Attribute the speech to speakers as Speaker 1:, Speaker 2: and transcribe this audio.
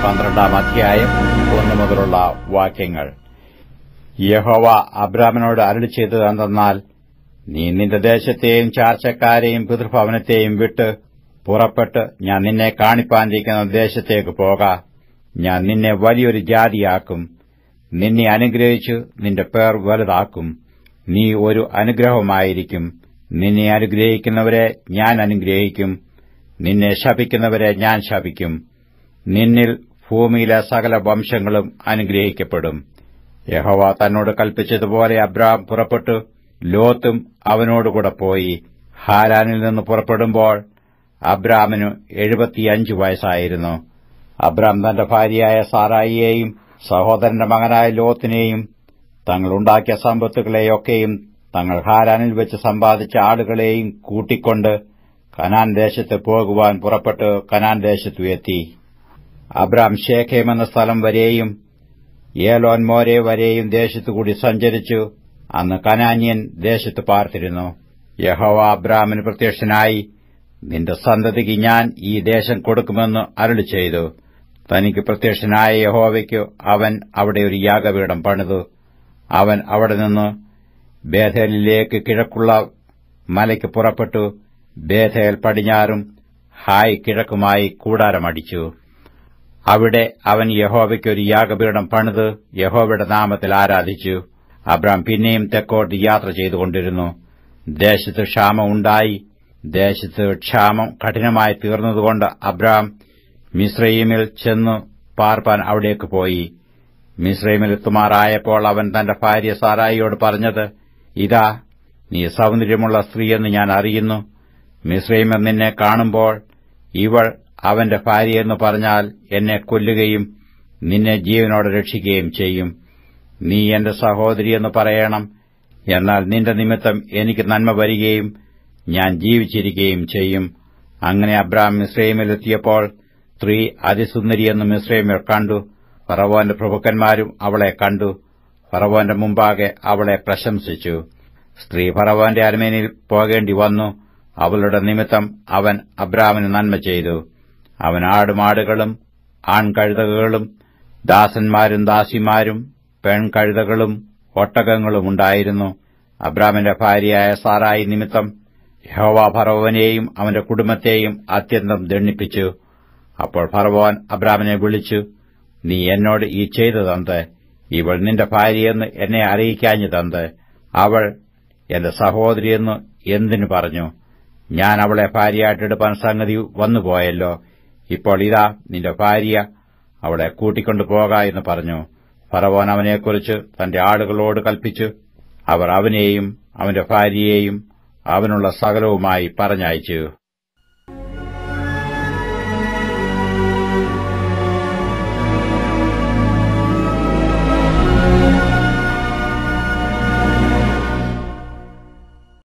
Speaker 1: പന്ത്രണ്ടാം അധ്യായം ഒന്നു മുതലുള്ള വാക്യങ്ങൾ യഹോവ അബ്രാമിനോട് അരുളി ചെയ്തത് എന്തെന്നാൽ നീ നിന്റെ ദേശത്തെയും ചാർച്ചക്കാരെയും പിതൃഭവനത്തെയും വിട്ട് പുറപ്പെട്ട് ഞാൻ നിന്നെ കാണിപ്പാനിരിക്കുന്ന ദേശത്തേക്ക് പോക ഞാൻ നിന്നെ വലിയൊരു ജാതിയാക്കും നിന്നെ അനുഗ്രഹിച്ചു നിന്റെ പേർ വലുതാക്കും നീ ഒരു അനുഗ്രഹമായിരിക്കും നിന്നെ അനുഗ്രഹിക്കുന്നവരെ ഞാൻ അനുഗ്രഹിക്കും നിന്നെ ശപിക്കുന്നവരെ ഞാൻ ശപിക്കും നിന്നിൽ ഭൂമിയിലെ സകല വംശങ്ങളും അനുഗ്രഹിക്കപ്പെടും യഹോവ തന്നോട് കൽപ്പിച്ചതുപോലെ അബ്രാം പുറപ്പെട്ടു ലോത്തും അവനോടുകൂടെ പോയി ഹാരാനിൽ നിന്ന് പുറപ്പെടുമ്പോൾ അബ്രാമിനു എഴുപത്തിയഞ്ച് വയസ്സായിരുന്നു അബ്രാം തന്റെ ഭാര്യയായ സാറായിയെയും സഹോദരന്റെ മകനായ ലോത്തിനെയും തങ്ങളുണ്ടാക്കിയ സമ്പത്തുകളെയൊക്കെയും തങ്ങൾ ഹാരാനിൽ വെച്ച് സമ്പാദിച്ച ആളുകളെയും കൂട്ടിക്കൊണ്ട് കനാൻ ദേശത്ത് പോകുവാൻ പുറപ്പെട്ട് കനാൻ ദേശത്തു എത്തി അബ്രാം ഷേഖേം എന്ന സ്ഥലം വരെയും ഏലോൻ മോരെ വരെയും ദേശത്തുകൂടി സഞ്ചരിച്ചു അന്ന് കനാന്യൻ ദേശത്ത് പാർത്തിരുന്നു യഹോവ അബ്രാമിന് പ്രത്യക്ഷനായി നിന്റെ സന്തതിക്ക് ഞാൻ ഈ ദേശം കൊടുക്കുമെന്ന് അരുളി ചെയ്തു തനിക്ക് പ്രത്യക്ഷനായ യഹോവയ്ക്ക് അവൻ അവിടെ ഒരു യാഗപീഠം പണിതു അവൻ അവിടെ നിന്ന് ബേഥേലിലേക്ക് കിഴക്കുള്ള മലയ്ക്ക് പുറപ്പെട്ടു ബേഥേൽ പടിഞ്ഞാറും ഹായ് കിഴക്കുമായി കൂടാരമടിച്ചു അവിടെ അവൻ യഹോവയ്ക്ക് ഒരു യാഗപീഠം പണിത് യഹോവയുടെ നാമത്തിൽ ആരാധിച്ചു അബ്രാം പിന്നെയും തെക്കോട്ട് യാത്ര ചെയ്തുകൊണ്ടിരുന്നു ദേശത്ത് ക്ഷാമം ഉണ്ടായി ദേശത്ത് ക്ഷാമം കഠിനമായി തീർന്നതുകൊണ്ട് അബ്രാം മിശ്രയിമിൽ ചെന്നു പാർപ്പാൻ അവിടേക്ക് പോയി മിശ്രൈമിൽ എത്തുമാറായപ്പോൾ അവൻ തന്റെ ഭാര്യ സാറായിയോട് പറഞ്ഞത് ഇതാ നീ സൗന്ദര്യമുള്ള സ്ത്രീയെന്ന് ഞാൻ അറിയുന്നു മിശ്രൈമർ നിന്നെ കാണുമ്പോൾ ഇവൾ അവന്റെ ഭാര്യയെന്ന് പറഞ്ഞാൽ എന്നെ കൊല്ലുകയും നിന്നെ ജീവനോടെ രക്ഷിക്കുകയും ചെയ്യും നീ എന്റെ സഹോദരിയെന്ന് പറയണം എന്നാൽ നിന്റെ നിമിത്തം എനിക്ക് നന്മ വരികയും ഞാൻ ജീവിച്ചിരിക്കുകയും ചെയ്യും അങ്ങനെ അബ്രാം മിശ്രൈമിലെത്തിയപ്പോൾ സ്ത്രീ അതിസുന്ദരിയെന്ന് മിശ്രൈമിൽ കണ്ടു ഫറവോന്റെ പ്രഭുക്കന്മാരും അവളെ കണ്ടു ഫറവോന്റെ മുമ്പാകെ അവളെ പ്രശംസിച്ചു സ്ത്രീ ഫറവോന്റെ അരമേനിൽ പോകേണ്ടി വന്നു അവളുടെ നിമിത്തം അവൻ അബ്രാമിന് നന്മ ചെയ്തു അവൻ ആടുമാടുകളും ആൺകഴുതകളും ദാസന്മാരും ദാസിമാരും പെൺകഴുതകളും ഒട്ടകങ്ങളും ഉണ്ടായിരുന്നു അബ്രാമിന്റെ ഭാര്യയായ സാറായി നിമിത്തം യഹോവ ഫറവോനെയും അവന്റെ കുടുംബത്തെയും അത്യന്തം ദണ്ണിപ്പിച്ചു അപ്പോൾ ഫറവോൻ അബ്രാമിനെ വിളിച്ചു നീ എന്നോട് ഈ ചെയ്തതെന്ത് ഇവൾ നിന്റെ ഭാര്യയെന്ന് എന്നെ അറിയിക്കാഞ്ഞതെന്ത് അവൾ എന്റെ സഹോദരിയെന്ന് എന്തിനു പറഞ്ഞു ഞാൻ അവളെ ഭാര്യയായിട്ടെടുപ്പാൻ സംഗതി വന്നുപോയല്ലോ ഇപ്പോൾ ഇതാ നിന്റെ ഭാര്യ അവളെ കൂട്ടിക്കൊണ്ടു പോക എന്ന് പറഞ്ഞു ഫറവോൻ അവനെക്കുറിച്ച് തന്റെ ആളുകളോട് കൽപ്പിച്ചു അവർ അവനെയും അവന്റെ ഭാര്യയെയും അവനുള്ള സകലവുമായി പറഞ്ഞയച്ചു